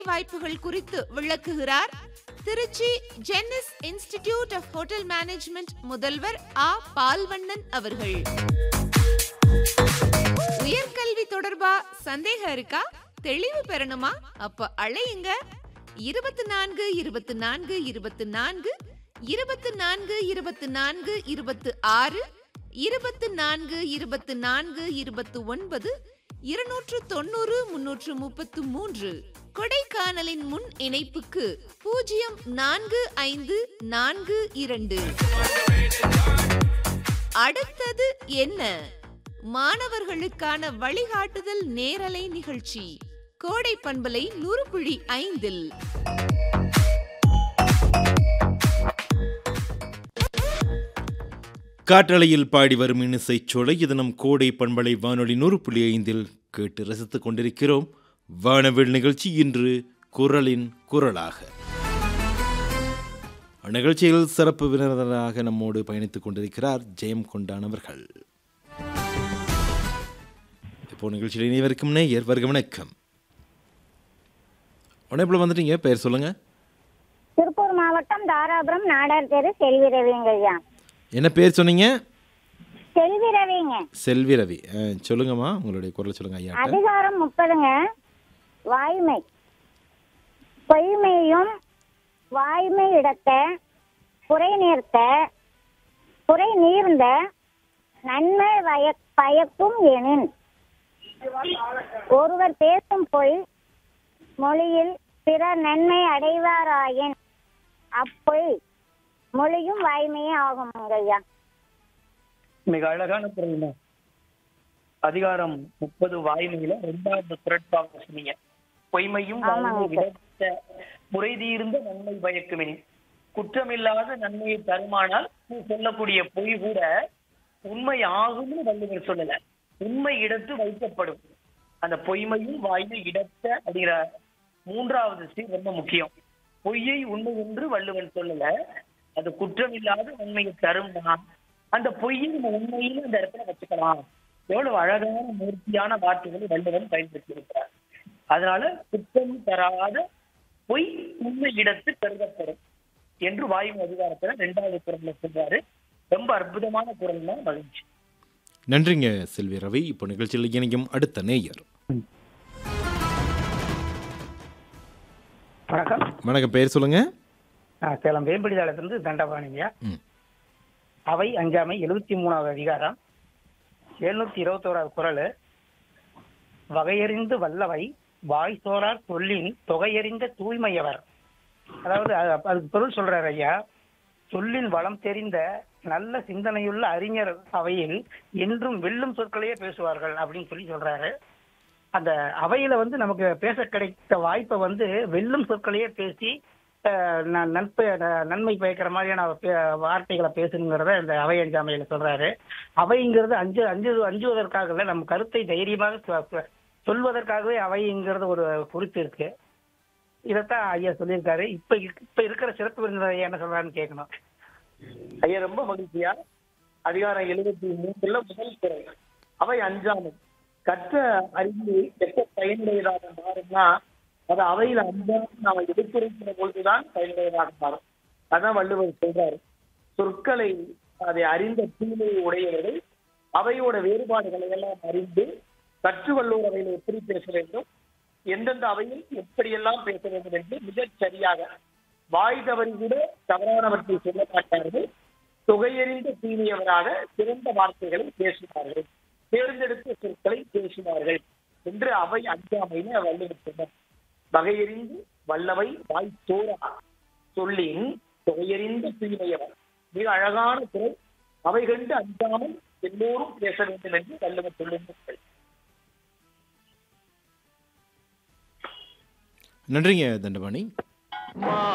வாய்ப்புகள் குறித்து விளக்குகிறார் Tiruchi Jenneys institute of hotel management முதல்வர் ஆ பால்வண்ணன் அவர்கள் உயர்கல்வி தொடர்பா சந்தேகம் இருக்கா தெளிவு பெறணுமா அப்ப அழையுங்க இருபத்தி நான்கு இருபத்தி நான்கு இருபத்தி நான்கு இருபத்தி நான்கு இருபத்தி நான்கு இருபத்தி ஆறு இருபத்தி நான்கு இருபத்தி நான்கு இருபத்தி ஒன்பது இருநூற்று தொண்ணூறு முன்னூற்று முப்பத்து மூன்று கொடைக்கானலின் முன் இணைப்புக்கு பூஜ்ஜியம் நான்கு ஐந்து நான்கு இரண்டு அடுத்தது என்ன மாணவர்களுக்கான வழிகாட்டுதல் நேரலை நிகழ்ச்சி கோடை பண்பலை நூறுபுழி ஐந்தில் காற்றலையில் பாடி வரும் இன்னிசை சோலை இது நம் கோடை பண்பலை வானொலி நூறு புள்ளி ஐந்தில் கேட்டு ரசித்துக் கொண்டிருக்கிறோம் வானவில் நிகழ்ச்சி இன்று குரலின் குரலாக நிகழ்ச்சியில் சிறப்பு விருந்தினராக நம்மோடு பயணித்துக் கொண்டிருக்கிறார் ஜெயம் கொண்டான் அவர்கள் இப்போ நிகழ்ச்சியில் இணைவருக்கும் நேயர் வருக வணக்கம் உடனே வந்துட்டீங்க பெயர் சொல்லுங்க திருப்பூர் மாவட்டம் தாராபுரம் நாடார் தெரு செல்வி ரவிங்க ஐயா என்ன பேர் சொன்னீங்க செல்வி ரவிங்க செல்வி ரவி ஆ, சொல்லுங்கம்மா உங்களுடைய குரல் சொல்லுங்க ஐயா அதிகாரம் முப்பதுங்க வாய்மை பொய்மையும் வாய்மை இடத்த குறை நேர்த்த குறை நீர்ந்த நன்மை வய பயக்கும் எனின் ஒருவர் பேசும் பொய் மொழியில் பிறர் நன்மை அடைவாராயின் அப்பொய் மொழியும் வாய்மையே ஆகும் ஐயா மிக அழகான குரல் தான் அதிகாரம் முப்பது வாய்மையில ரெண்டாவது குரட்பாக சொன்னீங்க பொய்மையும் ஆமாங்க வாய்மை விடத்த முறை தீர்ந்த நன்மை பயக்குமெனி குற்றமில்லாத நன்மையை தருமானால் நீ சொல்லக்கூடிய பொய் கூட உண்மை ஆகும்னு வள்ளுவர் சொல்லல உண்மை இடத்து வைக்கப்படும் அந்த பொய்மையும் வாய்மை இடத்த அப்படிங்கிற மூன்றாவது சீர் ரொம்ப முக்கியம் பொய்யை உண்மை என்று வள்ளுவன் சொல்லல அது குற்றமில்லாத உண்மையை தரும்னா அந்த பொய்யை நம்ம உண்மையில அந்த இடத்துல வச்சுக்கலாம் எவ்வளவு அழகான மூர்த்தியான வார்த்தைகளை வள்ளுவன் பயன்படுத்தி இருக்கிறார் அதனால குற்றம் தராத பொய் உண்மை இடத்து கருதப்படும் என்று வாயு அதிகாரத்துல ரெண்டாவது குரல்ல சொல்றாரு ரொம்ப அற்புதமான குரல் தான் மகிழ்ச்சி நன்றிங்க செல்வி ரவி இப்போ நிகழ்ச்சியில் இணையும் அடுத்த நேயர் வணக்கம் வணக்கம் பெயர் சொல்லுங்க நான் சேலம் வேம்படி தாளத்திலிருந்து தண்டபாணிங்க ம். அவை அஞ்சாமை எழுபத்தி மூணாவது அதிகாரம் எழுநூத்தி இருபத்தோராவது குரல் வகையறிந்து வல்லவை வாய் சோரார் சொல்லின் தொகையறிந்த தூய்மையவர் அதாவது அது- அதுக்கு பொருள் சொல்றாரு ஐயா சொல்லின் வளம் தெரிந்த நல்ல சிந்தனையுள்ள அறிஞர் அவையில் என்றும் வெல்லும் சொற்களையே பேசுவார்கள் அப்படின்னு சொல்லி சொல்றாரு அந்த அவையில வந்து நமக்கு பேச கிடைத்த வாய்ப்பை வந்து வெல்லும் சொற்களையே பேசி அஹ், ந- நட்பு ந- நன்மை பயக்கிற மாதிரியான பே- வார்த்தைகளை பேசணுங்கிறத இந்த அவை அஞ்சாமையில சொல்றாரு அவைங்கிறது அஞ்சு அஞ்சு அஞ்சுவதற்காக இல்ல நம்ம கருத்தை தைரியமாக சொ- சொ- சொல்வதற்காகவே அவைங்கிறது ஒரு குறிப்பு இருக்கு இதைத்தான் ஐயா சொல்லியிருக்காரு இப்ப இருக்க- இப்ப இருக்கிற சிறப்பு விருந்தினர் ஐயா என்ன சொல்றாருன்னு கேட்கணும் ஐயா ரொம்ப மகிழ்ச்சியா அதிகாரம் எழுபத்தி மூன்றுல முதல் குரல் அவை அஞ்சாமை கற்ற அறிவு எத்த பயனுடையதாக மாறும்னா அது அவையில அஞ்சாமல் நாம எடுத்துரைக்கிற பொழுதுதான் பயனுடையதாக மாறும் அதான் வள்ளுவர் சொல்றாரு சொற்களை அதை அறிந்த தூய்மையை உடையவர்கள் அவையோட வேறுபாடுகளை எல்லாம் அறிந்து கற்று வல்லோர் அவையில் எப்படி பேச வேண்டும் எந்தெந்த அவையில் எப்படியெல்லாம் பேச வேண்டும் என்று மிகச் சரியாக வாய் தவறி கூட தவறானவற்றை சொல்ல மாட்டார்கள் தொகையறிந்த தீமையவராக சிறந்த வார்த்தைகளை பேசினார்கள் தேர்ந்தெடுத்த சொற்களை பேசினார்கள் என்று அவை அஞ்சாமையில வள்ளுவர் சொன்னார் வகையறிந்து வல்லவை வாய் தோரா சொல்லின் தொகையறிந்த தீமையவர் மிக அழகான குரல் அவை கண்டு அஞ்சாமல் எல்லோரும் பேச வேண்டும் என்று வள்ளுவர் சொல்லுங்கள் நன்றிங்க தண்டபாணி